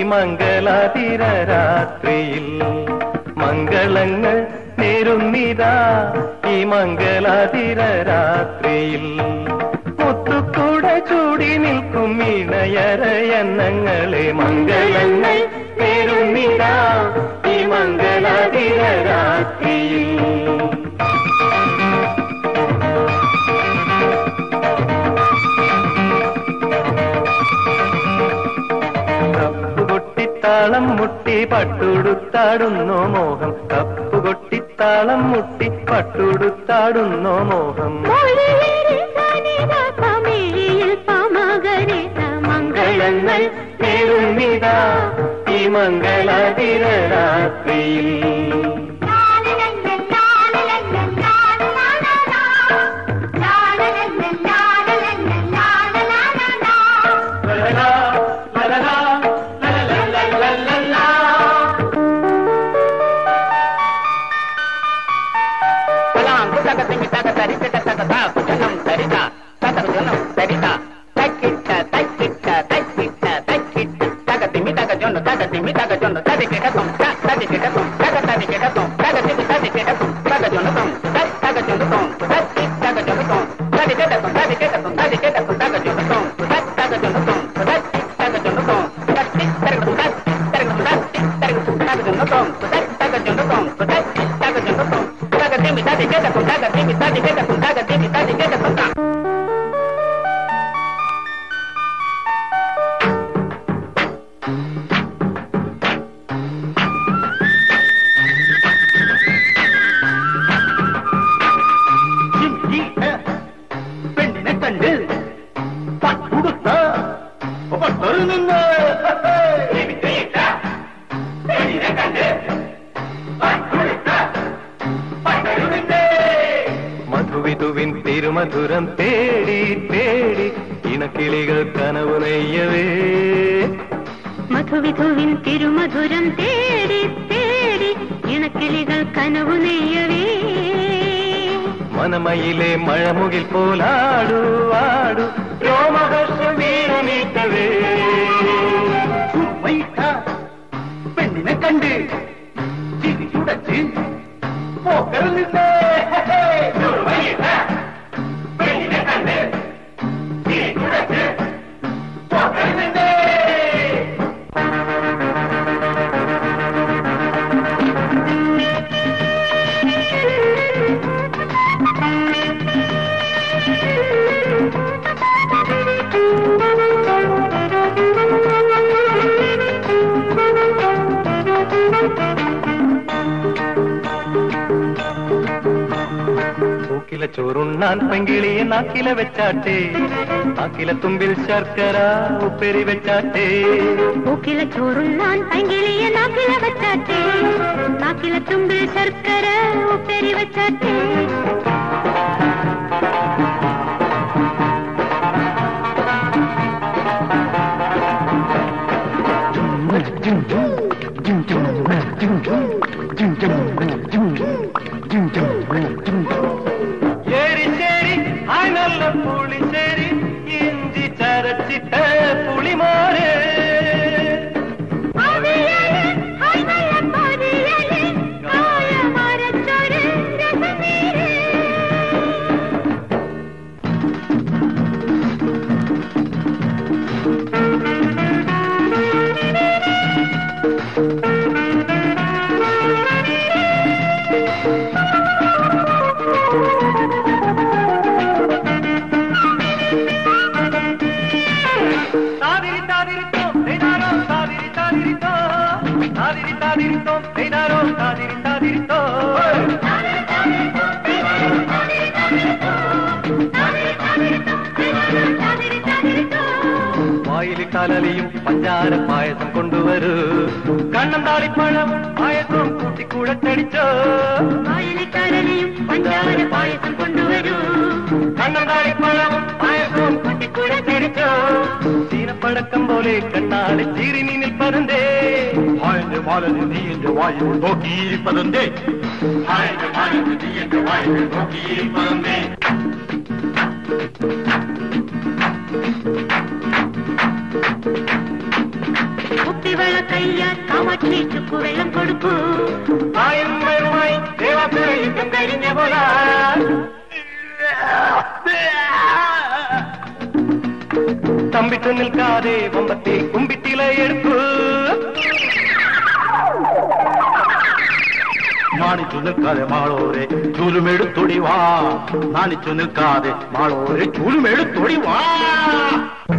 മംഗളാതിര രാത്രിയിൽ മംഗളങ്ങൾ നേരുന്നിതാ ഈ മംഗളാതിര രാത്രിയിൽ മുത്തുക്കൂട ചൂടി നിൽക്കും ഇണയരയന്നങ്ങളെ മംഗളങ്ങൾ നേരുന്നിതാ ഈ മംഗളാതിര രാത്രിയിൽ കപ്പുകൊട്ടിത്താളം മുട്ടി പട്ടുടുത്താടുന്നോ മോഹം കപ്പുകൊട്ടിത്താളം മുട്ടി പട്ടുടുത്താടുന്നോ മോഹം മംഗളങ്ങൾ നേരുന്നിതാ ഈ മംഗളാതിര രാത്രിയിൽ ലലലാ, ലലലാ, ലലലലലലലാ. Salam, kutaka timi taka tarita taka ta kujanam tarita taka kujanam tarita takita takita takita takita taka timi taka jono taka timi taka jono tadi kita tom ta tadi kita tom taka tadi kita tom taka timi tadi kita tom taka jono tom tak taka jono tom tadi taka jono tom tadi kita tom tadi kita tom tadi kita tom taka jono tom tak taka jono tom tadi taka jono tom tadi taka tom tadi taka tom tadi taka jono tom tadi taka jono tom tadi taka jono tom taka timi tadi kita tom taka timi tadi kita tom taka timi tadi kita tom tak പെണ്ണിനെ കണ്ട് പട്ടുടുത്ത പട്ടൊരു നിന്ന് പെണ്ണിനെ കണ്ട് പട്ടുടുത്ത പട്ടൊരു നിന്ന് മധുവിധുവിൻ തിരുമധുരം തേടി തേടി ഇണക്കിളികൾ കനവ് നെയ്യവേ മധുവിധുവിൻ തിരുമധുരം തേടി തേടി ഇണക്കിളികൾ കനവു നെയ്യവേ മനമയിലെ മഴമുകിൽ പോലാടു ആടു രോമഹർഷം വീണമീട്ടവേ പെണ്ണിനെ കണ്ട് ചിരിച്ചുടച്ച് പോക്കറിൽ നിന്ന് പെണ്ണിനെ കണ്ട് ചിരിച്ചുടച്ച് പോക്കറിൽ നിന്ന് പൂക്കില ചോറുണ്ണാൻ പെങ്കിളിയെ നാക്കില വെച്ചാട്ടെ നാക്കില തുമ്പിൽ ശർക്കര ഉപ്പേരി വെച്ചാട്ടെ പൂക്കില ചോറുണ്ണാൻ പൈങ്കിളിയ നാക്കില വച്ചാട്ടെ നാക്കില തുമ്പിൽ ശർക്കര ഉപ്പേരി വച്ചാട്ടെ ഏരിശേരി ആയ് നല്ല പുളിശ്ശേരി ഇഞ്ചി ചരച്ചിട്ട പുളിമാര് താതിരി താതിരിത്തോ തേനാരോ താതിരി താതിരിത്തോ താതിരി താതിരിത്തോ തേനാരോ താതിരി താതിരിത്തോ വായില് കലലിയും പഞ്ചാര പായസം കൊണ്ടുവരൂ കണ്ണം താളിപ്പഴം പായസം കൂട്ടിക്കൂടത്തടിച്ചോ കടലയും പഞ്ചാര പായസം കൊണ്ടുവരൂ കണ്ണം താളിപ്പഴം പായസം കൂട്ടിക്കൂടത്തടിച്ചോ ചീനപ്പടക്കം പോലെ കണ്ണാടി ചീറിനി നിൽപ്പതന്തേ വായന്റെ മാലന് നീ എന്റെ വായിൽ നോക്കിയിരിപ്പതന്തേ വായന്റെ മാലന് നീ എന്റെ വായിൽ നോക്കിയിരിപ്പതന്തേ കുപ്പിവള വമ്പിട്ട് നിൽക്കാതെ വമ്പത്തെ കുമ്പിട്ടില എടുക്കൂ നാണിച്ചു നിൽക്കാതെ മാളോരെ ചൂലുമെടുത്തൊടി വാ നാണിച്ചു നിൽക്കാതെ മാളോരെ ചൂലുമെടുത്തൊടി വാ